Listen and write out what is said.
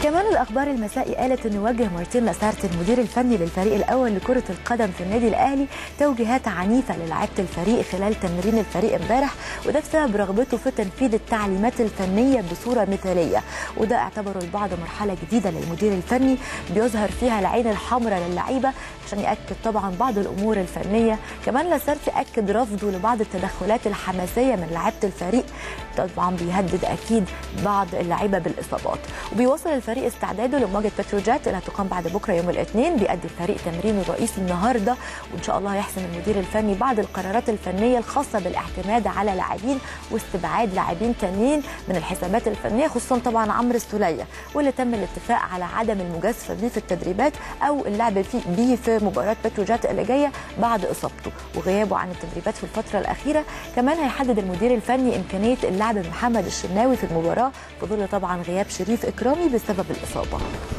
كمان الاخبار المسائي قالت ان وجه مارتين لاسارت المدير الفني للفريق الاول لكره القدم في النادي الاهلي توجيهات عنيفه للاعيبه الفريق خلال تمرين الفريق امبارح وده بسبب رغبته في تنفيذ التعليمات الفنيه بصوره مثاليه وده اعتبره البعض مرحله جديده للمدير الفني بيظهر فيها العين الحمراء للعيبه عشان ياكد طبعا بعض الامور الفنيه كمان لاسارت اكد رفضه لبعض التدخلات الحماسيه من لعيبه الفريق طبعا بيهدد اكيد بعض اللعيبه بالاصابات وبيواصل الفريق استعداده لمواجهه بتروجيت اللي هتقام بعد بكره يوم الاثنين بيأدي الفريق تمرينه الرئيسي النهارده وان شاء الله هيحسم المدير الفني بعض القرارات الفنيه الخاصه بالاعتماد على لاعبين واستبعاد لاعبين تانيين من الحسابات الفنيه خصوصا طبعا عمرو السوليه واللي تم الاتفاق على عدم المجازفه بيه في التدريبات او اللعب فيه بيه في مباراه بتروجيت اللي جايه بعد اصابته وغيابه عن التدريبات في الفتره الاخيره كمان هيحدد المدير الفني امكانيه اللعب بمحمد الشناوي في المباراه في ظل طبعا غياب شريف اكرامي بسبب الاصابه